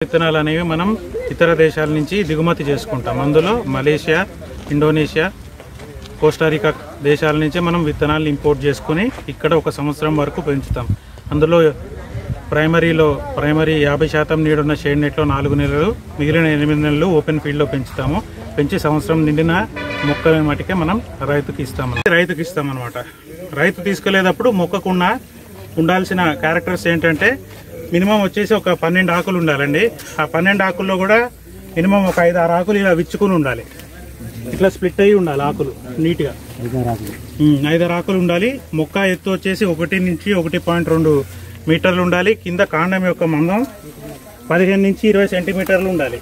విత్తనాలు అనేవి మనం ఇతర దేశాల నుంచి దిగుమతి చేసుకుంటాం అందులో మలేషియా ఇండోనేషియా కోస్టారికా దేశాల నుంచి మనం విత్తనాలను ఇంపోర్ట్ చేసుకుని ఇక్కడ ఒక సంవత్సరం వరకు పెంచుతాం అందులో ప్రైమరీలో ప్రైమరీ యాభై శాతం నీడున్న షేడ్ నెట్లో నాలుగు నెలలు మిగిలిన ఎనిమిది నెలలు ఓపెన్ ఫీల్డ్లో పెంచుతాము పెంచి సంవత్సరం నిండిన మొక్కల మటుకే మనం రైతుకి ఇస్తాము రైతుకి ఇస్తామన్నమాట రైతు తీసుకెళ్లేటప్పుడు మొక్కకున్న ఉండాల్సిన క్యారెక్టర్స్ ఏంటంటే మినిమం వచ్చేసి ఒక పన్నెండు ఆకులు ఉండాలండి ఆ పన్నెండు ఆకుల్లో కూడా మినిమం ఒక ఐదు ఆరు ఆకులు ఇలా విచ్చుకుని ఉండాలి ఇట్లా స్ప్లిట్ అయ్యి ఉండాలి ఆకులు నీట్గా ఉమ్, ఐదారు ఆకులు ఉండాలి మొక్క ఎత్తు వచ్చేసి ఒకటి నుంచి ఒకటి పాయింట్ రెండు మీటర్లు ఉండాలి కింద కాండం యొక్క మందం పదిహేను నుంచి ఇరవై సెంటీమీటర్లు ఉండాలి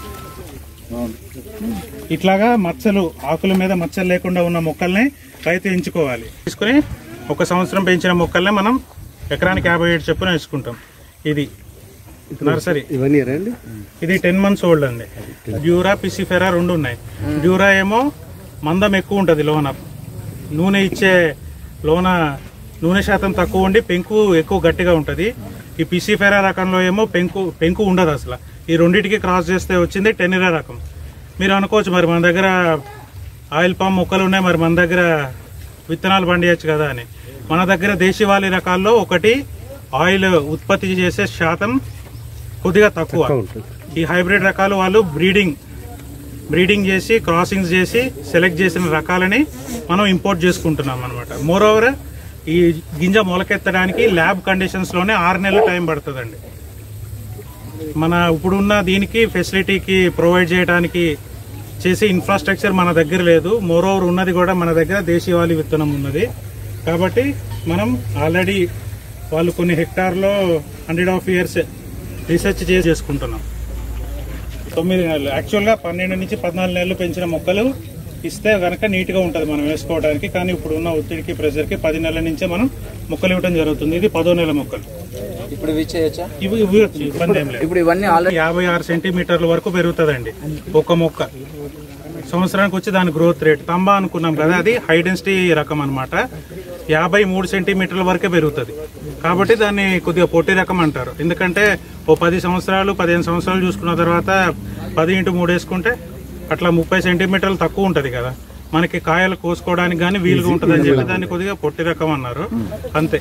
ఇట్లాగా మచ్చలు ఆకుల మీద మచ్చలు లేకుండా ఉన్న మొక్కల్ని రైతు ఎంచుకోవాలి తీసుకుని ఒక సంవత్సరం పెంచిన మొక్కల్ని మనం ఎకరానికి యాభై ఏడు చొప్పున వేసుకుంటాం ఇది నర్సరీ ఇవన్నీ రండి ఇది టెన్ మంత్స్ ఓల్డ్ అండి డ్యూరా పిసిఫెరా రెండు ఉన్నాయి డ్యూరా ఏమో మందం ఎక్కువ ఉంటుంది లోన నూనె ఇచ్చే లోన నూనె శాతం తక్కువ ఉండి పెంకు ఎక్కువ గట్టిగా ఉంటుంది ఈ పిసిఫెరా రకంలో ఏమో పెంకు పెంకు ఉండదు అసలు ఈ రెండింటికి క్రాస్ చేస్తే వచ్చింది టెనిరా రకం మీరు అనుకోవచ్చు మరి మన దగ్గర ఆయిల్ పామ్ మొక్కలు ఉన్నాయి మరి మన దగ్గర విత్తనాలు పండియచ్చు కదా అని మన దగ్గర దేశీవాలి రకాల్లో ఒకటి ఆయిల్ ఉత్పత్తి చేసే శాతం కొద్దిగా తక్కువ ఈ హైబ్రిడ్ రకాలు వాళ్ళు బ్రీడింగ్ బ్రీడింగ్ చేసి క్రాసింగ్స్ చేసి సెలెక్ట్ చేసిన రకాలని మనం ఇంపోర్ట్ చేసుకుంటున్నాం అనమాట మోర్ ఓవర్ ఈ గింజ మొలకెత్తడానికి ల్యాబ్ కండిషన్స్ లోనే ఆరు నెలలు టైం పడుతుందండి మన ఇప్పుడున్న దీనికి ఫెసిలిటీకి ప్రొవైడ్ చేయడానికి చేసే ఇన్ఫ్రాస్ట్రక్చర్ మన దగ్గర లేదు మోర్ ఓవర్ ఉన్నది కూడా మన దగ్గర దేశీవాలి విత్తనం ఉన్నది కాబట్టి మనం ఆల్రెడీ వాళ్ళు కొన్ని హెక్టార్లో హండ్రెడ్ ఆఫ్ ఇయర్స్ రీసెర్చ్ చేసి చేసుకుంటున్నాం తొమ్మిది నెలలు యాక్చువల్గా పన్నెండు నుంచి పద్నాలుగు నెలలు పెంచిన మొక్కలు ఇస్తే కనుక నీట్గా ఉంటుంది మనం వేసుకోవడానికి కానీ ఇప్పుడు ఉన్న ఒత్తిడికి ప్రెషర్కి పది నెలల నుంచే మనం మొక్కలు ఇవ్వడం జరుగుతుంది ఇది పదో నెల మొక్కలు ఇప్పుడు ఇవి చేయొచ్చా ఇవి ఇవి ఇబ్బంది ఏం లేదు ఇప్పుడు ఇవన్నీ ఆల్రెడీ యాభై ఆరు సెంటీమీటర్ల వరకు పెరుగుతుందండి ఒక మొక్క సంవత్సరానికి వచ్చి దాని గ్రోత్ రేట్ తంబా అనుకున్నాం కదా అది హై డెన్సిటీ రకం అన్నమాట యాభై మూడు సెంటీమీటర్ల వరకే పెరుగుతుంది కాబట్టి దాన్ని కొద్దిగా పొట్టి రకం అంటారు ఎందుకంటే ఓ పది సంవత్సరాలు పదిహేను సంవత్సరాలు చూసుకున్న తర్వాత పది ఇంటూ మూడు వేసుకుంటే అట్లా ముప్పై సెంటీమీటర్లు తక్కువ ఉంటుంది కదా మనకి కాయలు కోసుకోవడానికి కానీ వీలుగా ఉంటుంది అని చెప్పి దాన్ని కొద్దిగా పొట్టి రకం అన్నారు అంతే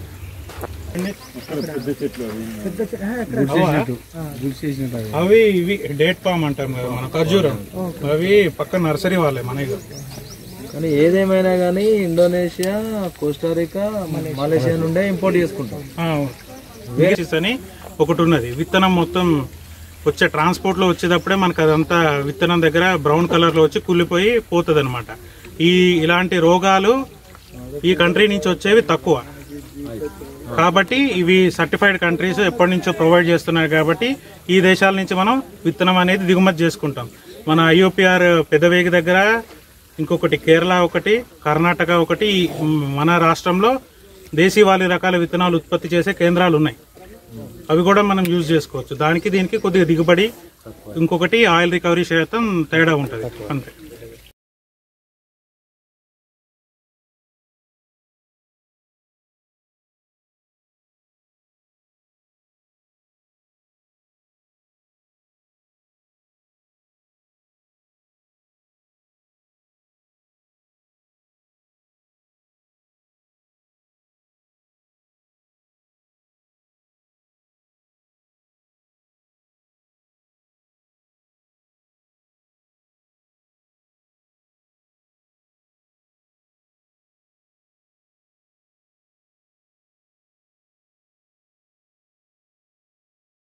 అవి ఇవి డేట్ పామ్ అంటాం కదా మన ఖర్జూరం అవి పక్క నర్సరీ వాళ్ళే మన ఇక. కానీ ఏదేమైనా కానీ ఇండోనేషియా కోస్టారికా మలేషియా నుండే ఇంపోర్ట్ చేసుకుంటాం ఆ, అవును. వేసిస్ అని ఒకటి ఉన్నది విత్తనం మొత్తం వచ్చే ట్రాన్స్పోర్ట్ లో వచ్చేటప్పుడే మనకు అదంతా విత్తనం దగ్గర బ్రౌన్ కలర్ లో వచ్చి కుళ్ళిపోయి పోతుంది అనమాట ఈ ఇలాంటి రోగాలు ఈ కంట్రీ నుంచి వచ్చేవి తక్కువ కాబట్టి ఇవి సర్టిఫైడ్ కంట్రీస్ ఎప్పటి నుంచో ప్రొవైడ్ చేస్తున్నారు కాబట్టి ఈ దేశాల నుంచి మనం విత్తనం అనేది దిగుమతి చేసుకుంటాం మన ఐఓపిఆర్ పెదవేగి దగ్గర ఇంకొకటి కేరళ ఒకటి కర్ణాటక ఒకటి ఈ మన రాష్ట్రంలో దేశీవాలి రకాల విత్తనాలు ఉత్పత్తి చేసే కేంద్రాలు ఉన్నాయి అవి కూడా మనం యూజ్ చేసుకోవచ్చు దానికి దీనికి కొద్దిగా దిగుబడి ఇంకొకటి ఆయిల్ రికవరీ శాతం తేడా ఉంటుంది అంతే